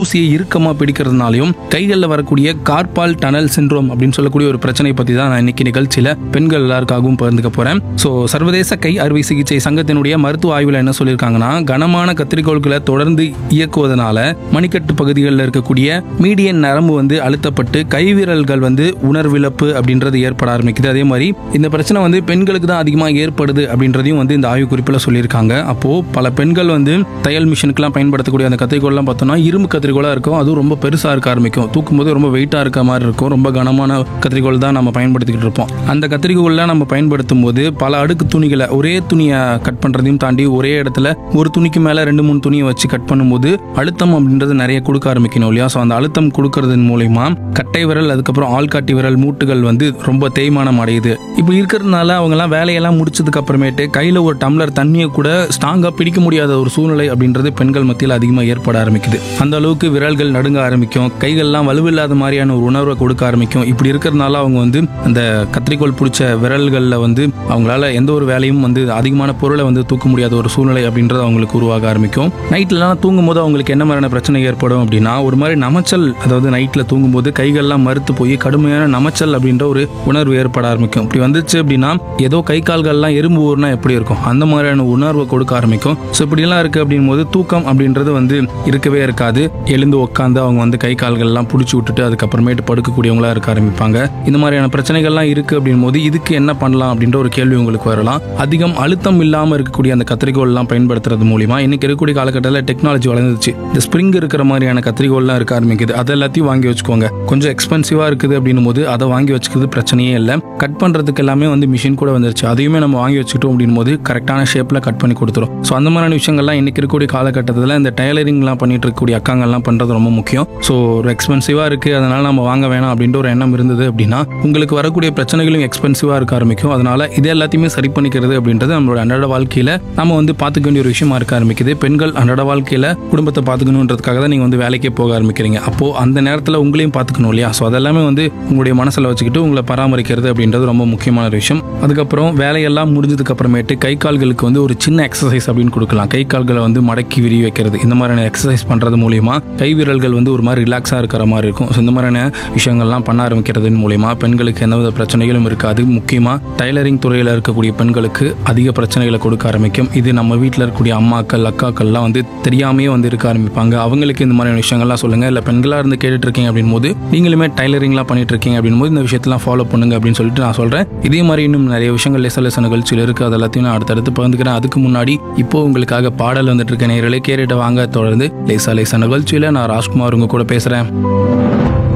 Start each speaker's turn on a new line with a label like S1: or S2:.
S1: ஊசியை இறுக்கமாக பிடிக்கிறதுனாலையும் கைகளில் வரக்கூடிய கார்பால் டனல் சின்ரோம் அப்படின்னு சொல்லக்கூடிய ஒரு பிரச்சனை பற்றி தான் நான் இன்னைக்கு நிகழ்ச்சியில் பெண்கள் எல்லாருக்காகவும் பகிர்ந்துக்க போகிறேன் ஸோ சர்வதேச கை அறுவை சிகிச்சை சங்கத்தினுடைய மருத்துவ ஆய்வில் என்ன சொல்லியிருக்காங்கன்னா கனமான கத்திரிக்கோள்களை தொடர்ந்து இயக்குவதனால மணிக்கட்டு பகுதிகளில் இருக்கக்கூடிய மீடியன் நரம்பு வந்து அழுத்தப்பட்டு கைவிரல்கள் வந்து உணர்விழப்பு அப்படின்றது ஏற்பட ஆரம்பிக்குது அதே மாதிரி இந்த பிரச்சனை வந்து பெண்களுக்கு தான் அதிகமாக ஏற்படுது அப்படின்றதையும் வந்து இந்த ஆய்வு குறிப்பில் சொல்லியிருக்காங்க அப்போ பல பெண்கள் வந்து தையல் மிஷினுக்குலாம் பயன்படுத்தக்கூடிய அந்த கத்திரிக்கோள்லாம் பார்த்தோம்னா இரும்பு கத்திரிக்கோளாக இருக்கும் அதுவும் ரொம்ப பெருசாக இருக்க ஆரம்பிக்கும் தூக்கும்போது ரொம்ப வெயிட்டாக இருக்க மாதிரி இருக்கும் ரொம்ப கனமான கத்திரிக்கோள் தான் நம்ம பயன்படுத்திக்கிட்டு இருப்போம் அந்த கத்திரிக்கோள்லாம் நம்ம பயன்படுத்தும் போது பல அடுக்கு துணிகளை ஒரே துணியை கட் பண்ணுறதையும் தாண்டி ஒரே இடத்துல ஒரு துணிக்கு மேலே ரெண்டு மூணு துணியை வச்சு கட் பண்ணும்போது அழுத்தம் அப்படின்றது நிறைய கொடுக்க ஆரம்பிக்கணும் இல்லையா ஸோ அந்த அழுத்தம் கொடுக்கறதன் மூலயமா கட்டை விரல் அதுக்கப்புறம் ஆள்காட்டி விரல் மூட்டுகள் வந்து ரொம்ப தேய்மானம் அடையுது இப்படி இருக்கிறதுனால அவங்கெல்லாம் வேலையெல்லாம் முடிச்சதுக்கு அப்புறமேட்டு கையில் ஒரு டம்ளர் தண்ணியை கூட ஸ்ட்ராங்காக பிடிக்க முடியாத ஒரு சூழ்நிலை அப்படின்றது பெண்கள் மத்தியில் அதிகமாக ஏற்பட ஆரம்பிக்குது அந்த அளவுக்கு விரல்கள் நடுங்க ஆரம்பிக்கும் கைகள்லாம் வலுவில்லாத மாதிரியான ஒரு உணர்வை கொடுக்க ஆரம்பிக்கும் இப்படி இருக்கிறதுனால அவங்க வந்து அந்த கத்திரிக்கோள் பிடிச்ச விரல்களில் வந்து அவங்களால எந்த ஒரு வேலையும் வந்து அதிகமான பொருளை வந்து தூக்க முடியாத ஒரு சூழ்நிலை அப்படின்றது அவங்களுக்கு உருவாக ஆரம்பிக்கும் நைட்லலாம் தூங்கும்போது அவங்களுக்கு என்ன மாதிரியான பிரச்சனை ஏற்படும் அப்படின்னா ஒரு மாதிரி நமைச்சல் அதாவது நைட்டில் தூங்கும்போது கைகள்லாம் மறுத்து போய் கடுமையான நமைச்சல் அப்படின்ற ஒரு உணர்வு ஏற்பட ஆரம்பிக்கும் இப்படி வந்துச்சு அப்படின்னா ஏதோ கை கால்கள்லாம் எறும்பு ஊர்னா எப்படி இருக்கும் அந்த மாதிரியான உணர்வை கொடுக்க ஆரம்பிக்கும் ஸோ இப்படிலாம் இருக்கு அப்படின் போது தூக்கம் அப்படின்றது வந்து இருக்கவே இருக்காது எழுந்து உட்காந்து அவங்க வந்து கை கால்கள்லாம் பிடிச்சி விட்டுட்டு அதுக்கப்புறமேட்டு படுக்கக்கூடியவங்களா இருக்க ஆரம்பிப்பாங்க இந்த மாதிரியான பிரச்சனைகள்லாம் இருக்கு அப்படின் போது இதுக்கு என்ன பண்ணலாம் அப்படின்ற ஒரு கேள்வி உங்களுக்கு வரலாம் அதிகம் அழுத்தம் இல்லாமல் இருக்கக்கூடிய அந்த கத்திரிக்கோள்லாம் பயன்படுத்துறது மூலியமா இன்னைக்கு இருக்கக்கூடிய காலகட்டத்தில் டெக்னாலஜி வளர்ந்துச்சு இந்த ஸ்ப்ரிங் இருக்கிற மாதிரியான கத்திரிக்கோள்லாம் இருக்க ஆரம்பிக்குது அது எல்லாத்தையும் வாங்கி வச்சுக்கோங்க கொஞ்சம் எக்ஸ்பென்சிவாக இருக்குது அப்படின்னும் போது அதை வாங்கி வச்சுக்கிறது பிரச்சனையே இல்லை கட் பண்ணுறதுக்கு எல்லாமே வந்து மிஷின் கூட வந்துருச்சு அதையுமே நம்ம வாங்கி வச்சுக்கிட்டோம் அப்படின்னும் போது கரெக்டான ஷேப்பில் கட் பண்ணி கொடுத்துரும் ஸோ அந்த மாதிரியான விஷயங்கள்லாம் இன்னைக்கு இருக்கக்கூடிய காலகட்டத்தில் இந்த டெய்லரிங்லாம் பண்ணிட்டு இருக்கக்கூடிய அக்காங்கள்லாம் பண்ணுறது ரொம்ப முக்கியம் ஸோ ஒரு எக்ஸ்பென்சிவாக இருக்குது அதனால் நம்ம வாங்க வேணாம் அப்படின்ற ஒரு எண்ணம் இருந்தது அப்படின்னா உங்களுக்கு வரக்கூடிய பிரச்சனைகளும் எக்ஸ்பென்சிவாக இருக்க ஆரம்பிக்கும் அதனால இது எல்லாத்தையுமே சரி பண்ணிக்கிறது அப்படின்றது நம்மளோட அன்றாட வாழ்க்கையில் நம்ம வந்து பார்த்துக்க வேண்டிய ஒரு விஷயமா இருக்க ஆரம்பிக்குது பெண்கள் அன்றாட வாழ்க்கையில் குடும்பத்தை பார்த்துக்கணுன்றதுக்காக தான் நீங்கள் வந்து வேலைக்கே போக ஆரம்பிக்கிறீங்க அப்போது அந்த நேரத்தில் உங்களையும் பார்த்துக்கணும் இல்லையா ஸோ அதெல்லாமே வந்து உங்களுடைய மனசில் வச்சுக்கிட்டு உங்களை பராமரிக்கிறது அப்படின்றது ரொம்ப முக்கியமான ஒரு விஷயம் அதுக்கப்புறம் வேலையெல்லாம் முடிஞ்சதுக்கு அப்புறமேட்டு கை கால்களுக்கு வந்து ஒரு சின்ன எக்ஸசைஸ் அப்படின்னு கொடுக்கலாம் கை கால்களை வந்து மடக்கி விரி வைக்கிறது இந்த மாதிரியான எக்ஸசைஸ் பண்ணுறது மூலியமா கை விரல்கள் வந்து ஒரு மாதிரி ரிலாக்ஸாக இருக்கிற மாதிரி இருக்கும் ஸோ இந்த மாதிரியான விஷயங்கள்லாம் பண்ண ஆரம்பிக்கிறதன் மூலியமா பெண்களுக்கு எந்தவித பிரச்சனைகளும் இருக்காது முக்கியமாக டைலரிங் துறையில் இருக்கக்கூடிய பெண்களுக்கு அதிக பிரச்சனைகளை கொடுக்க ஆரம்பிக்கும் இது நம்ம வீட்டில் இருக்கக்கூடிய அம்மாக்கள் அக்காக்கள்லாம் வந்து தெரியாமையே வந்து இருக்க ஆரம்பிப்பாங்க அவங்களுக்கு இந்த மாதிரியான விஷயங்கள்லாம் சொல்லுங்க இல்லை பெண்களாக இருந்து கேட்டுட்டு இருக்கீங்க அப்படின் போது நீங்களுமே டைலரிங்லாம் பண்ணிட்டு இருக்கீங்க அப்படின் போது இந்த விஷயத்தெல்லாம் ஃபாலோ பண்ணுங்க அப்படின்னு சொல்லிட்டு நான் சொல்றேன் இதே மாதிரி இன்னும் நிறைய விஷயங்கள் லேச லேச நிகழ்ச்சியில் இருக்கு அது எல்லாத்தையும் நான் அடுத்தடுத்து பகிர்ந்துக்கிறேன் அதுக்கு முன்னாடி இப்போ உங்களுக்காக பாடல் வந்துட்டு இருக்க நேரலே கேட்டுட்டு வாங்க தொடர்ந்து லேசா லேசா நிகழ்ச்சியில் நான் ராஜ்குமார் உங்க கூட பேசுறேன்